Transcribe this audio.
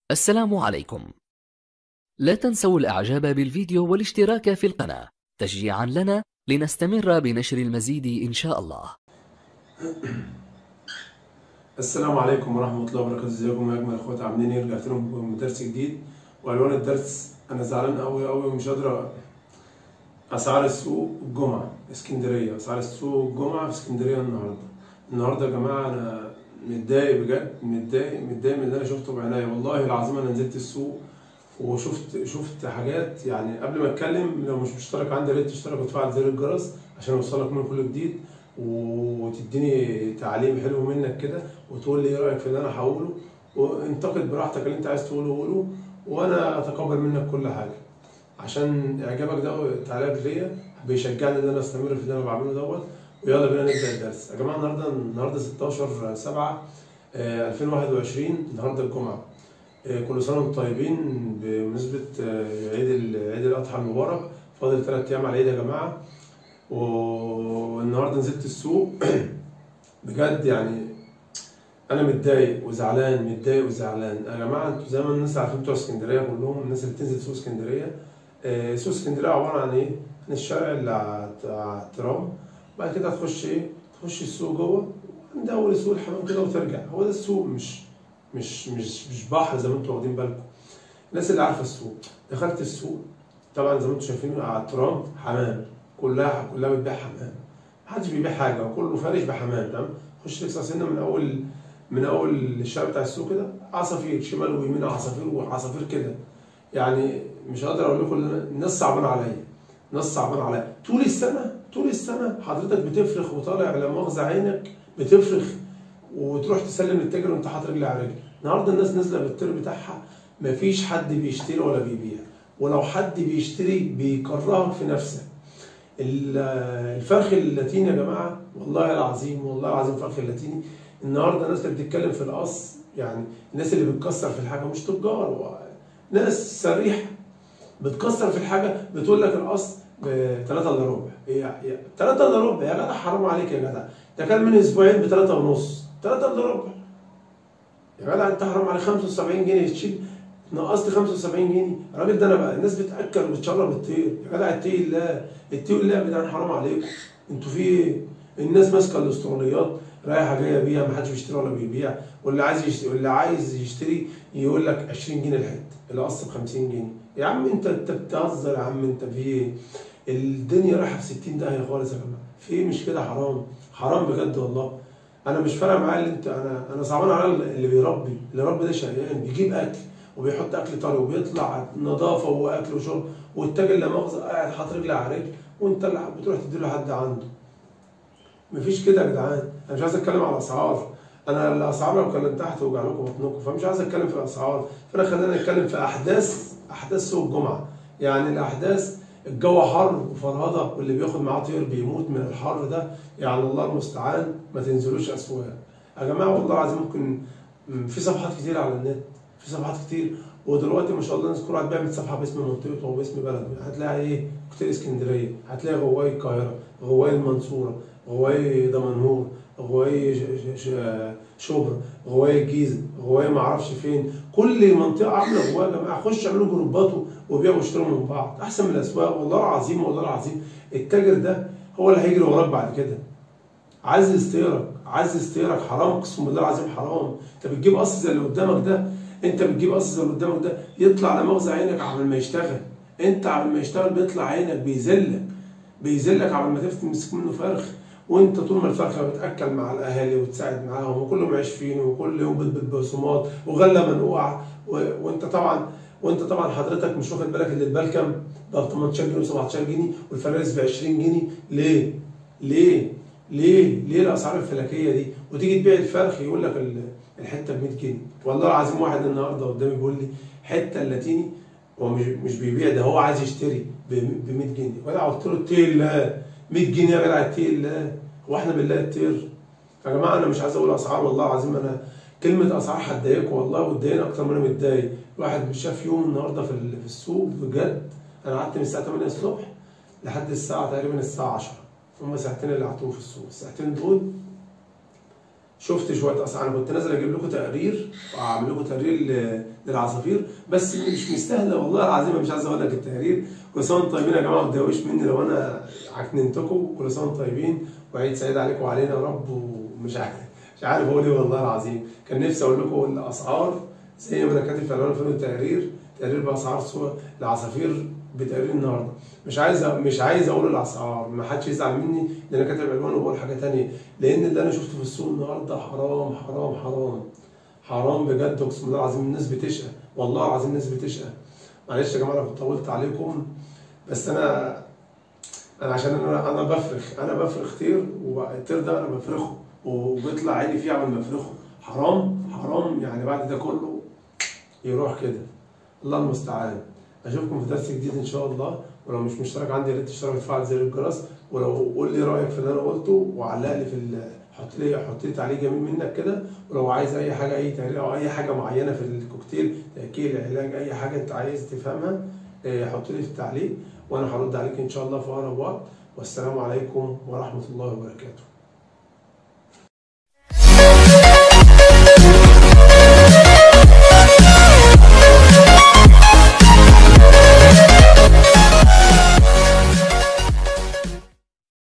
السلام عليكم لا تنسوا الاعجاب بالفيديو والاشتراك في القناة تشجيعا لنا لنستمر بنشر المزيد ان شاء الله السلام عليكم ورحمة الله وبركاته ازيكم يا اجمل اخوات عاملين ايه رجعت لكم بدرس جديد وعنوان الدرس انا زعلان قوي قوي ومش قادر اسعار السوق الجمعة اسكندرية اسعار السوق الجمعة في اسكندرية النهاردة النهاردة يا جماعة انا متضايق بجد متضايق متضايق من اللي انا شفته بعينيا والله العظيم انا نزلت السوق وشفت شفت حاجات يعني قبل ما اتكلم لو مش مشترك عندي يا ريت تشترك وتفعل زر الجرس عشان يوصلك من كل جديد وتديني تعليم حلو منك كده وتقول لي ايه رايك في اللي انا هقوله وانتقد براحتك اللي انت عايز تقوله قوله وانا اتقبل منك كل حاجه عشان اعجابك ده والتعليق ليا بيشجعني ان انا استمر في اللي انا بعمله دوت ويلا بينا نبدا الدرس يا جماعه النهارده النهارده 16 7 2021 النهارده الجمعه آه، كل سنه وانتم طيبين بمناسبه آه، عيد ال- عيد الاضحى المبارك فاضل ثلاث ايام على العيد يا جماعه والنهارده نزلت السوق بجد يعني انا متضايق وزعلان متضايق وزعلان يا جماعه انتوا زي ما الناس عارفين بتوع اسكندريه كلهم الناس اللي بتنزل سوق اسكندريه آه، سوق اسكندريه عباره عن ايه؟ عن الشارع اللي على على الترام بعد كده هتخش ايه؟ تخش السوق جوه عند اول سوق الحمام كده وترجع هو ده السوق مش مش مش مش بحر زي ما انتوا واخدين بالكم الناس اللي عارفه السوق دخلت السوق طبعا زي ما انتوا شايفين على الترام حمام كلها كلها بتبيع حمام محدش بيبيع حاجه وكله فارش بحمام تمام خش تكسر سنه من اول من اول الشارع بتاع السوق كده عصافير شمال ويمين عصافير وعصافير كده يعني مش هقدر اقول لكم إن الناس صعبان عليا ناس صعبان عليا طول السنه طول السنه حضرتك بتفرخ وطالع لا مؤاخذه عينك بتفرخ وتروح تسلم للتاجر وانت حاطط رجل على رجل النهارده الناس نازله بالطير بتاعها مفيش حد بيشتري ولا بيبيع ولو حد بيشتري بيكرهك في نفسك ال- الفرخ اللاتيني يا جماعه والله العظيم والله العظيم الفرخ اللاتيني النهارده الناس اللي بتتكلم في القص يعني الناس اللي بتكسر في الحاجه مش تجار و- ناس صريحه بتكسر في الحاجه بتقول لك القص ب 3 الا ربع 3 الا ربع يا جدع حرام عليك يا جدع ده كان من اسبوعين ب 3 ونص 3 الا ربع يا جدع انت حرام عليك 75 جنيه تشيل نقصت 75 جنيه الراجل ده انا بقى الناس بتاكل وبتشرب الطير يا جدع اتقي الله اتقي الله يا جدعان حرام عليكم انتوا في ايه؟ الناس ماسكه الاسطوانيات رايحه جايه بيها ما حدش بيشتري ولا بيبيع واللي عايز يشتري واللي عايز يشتري يقول لك 20 جنيه الحته القص ب 50 جنيه يا عم انت انت بتهزر يا عم انت في ايه؟ الدنيا رايحه في 60 داهيه خالص يا جماعه في ايه مش كده حرام حرام بجد والله انا مش فارق معايا اللي انت انا انا صعبان على اللي بيربي اللي ربي ده شقيان بيجيب اكل وبيحط اكل طري وبيطلع نظافه واكل وشرب والتاجر لا مؤاخذه قاعد حاطط رجل على رجل وانت اللي بتروح تديله حد عنده مفيش كده يا جدعان انا مش عايز اتكلم على الاسعار انا الاسعار لو كلمتها هتوجع لكم بطنكم فمش عايز اتكلم في الاسعار فانا خلينا نتكلم في احداث احداث سوق الجمعه يعني الاحداث الجو حر وفرهده واللي بياخد معاه طير بيموت من الحر ده يعني الله المستعان ما تنزلوش اسواق يا جماعه والله العظيم ممكن م، في صفحات كتير على النت في صفحات كتير ودلوقتي ما شاء الله الناس كل واحد بيعمل صفحه باسم منطقته وباسم بلده هتلاقي ايه كتير اسكندريه هتلاقي غواي القاهره غواي المنصوره غواي دمنهور غواي ش- ش- ش- شبرا غواي الجيزه غواي ما اعرفش فين كل منطقه عامله غوايه يا جماعه خش اعملوا جروبات وبيعوا واشتروا من بعض احسن من الاسواق والله العظيم والله العظيم التاجر ده هو اللي هيجري وراك بعد كده عايز يستيرك عايز يستيرك حرام اقسم بالله العظيم حرام انت بتجيب قص زي اللي قدامك ده انت بتجيب قص زي اللي قدامك ده يطلع لا مؤاخذه عينك قبل ما يشتغل انت قبل ما يشتغل بيطلع عينك بيذلك بيذلك قبل ما تمسك منه فرخ وانت طول ما الفرخه بتاكل مع الاهالي وتساعد معاهم وكلهم عايشين وكل يوم بتبيض بصمات وغله منقوعه و... وانت طبعا وانت طبعا حضرتك مش واخد بالك ان البلكم بقى ب 18 جنيه و17 جنيه والفرارس ب 20 جنيه ليه؟ ليه؟ ليه؟ ليه الاسعار الفلكيه دي؟ وتيجي تبيع الفرخ يقول لك ال- الحته ب 100 جنيه والله العظيم واحد النهارده قدامي بيقول لي حته اللاتيني هو مش مش بيبيع ده هو عايز يشتري ب 100 جنيه وانا قلت له اتقي الله 100 جنيه يا جدع اتقي الله هو احنا بالله الطير يا جماعه انا مش عايز اقول اسعار والله العظيم انا كلمه اسعار هتضايقكم والله وتضايقني اكتر ما انا متضايق الواحد شاف يوم النهارده في ال- في السوق بجد انا قعدت من الساعه 8 الصبح لحد الساعه تقريبا الساعه 10 هم ساعتين اللي قعدتهم في السوق الساعتين دول شفت شويه اسعار انا كنت نازل اجيب لكم تقرير واعمل لكم تقرير ل- للعصافير بس مش مستاهله والله العظيم مش عايز اقول لك التقرير كل سنه وانتم طيبين يا جماعه ما تضايقوش مني لو انا عكننتكم كل سنه وانتم طيبين وعيد سعيد عليكم وعلينا يا رب ومش عارف مش عارف اقول ايه والله العظيم كان نفسي اقول لكم الاسعار زي ما انا كاتب في العنوان فين التقرير تقرير باسعار سوق العصافير بتقرير النهارده مش عايز مش عايز اقول الاسعار ما حدش يزعل مني لان انا كاتب عنوان وبقول حاجه تانية لان اللي انا شفته في السوق النهارده حرام حرام حرام حرام بجد اقسم بالله العظيم الناس بتشقى والله العظيم الناس بتشقى معلش يا جماعه لو كنت طولت عليكم بس انا انا عشان انا انا بفرخ انا بفرخ طير والطير ده انا بفرخه وبيطلع عيني فيه قبل ما افرخه حرام حرام يعني بعد ده كله يروح كده الله المستعان اشوفكم في درس جديد ان شاء الله ولو مش مشترك عندي يا ريت تشترك وتفعل زر الجرس ولو قول لي رايك في اللي انا قلته وعلق لي في ال- حط لي حط لي تعليق جميل منك كده ولو عايز اي حاجه اي تقرير او اي حاجه معينه في الكوكتيل تاكيل علاج اي حاجه انت عايز تفهمها إيه، حط لي في التعليق وانا هرد عليك ان شاء الله في اقرب وقت والسلام عليكم ورحمه الله وبركاته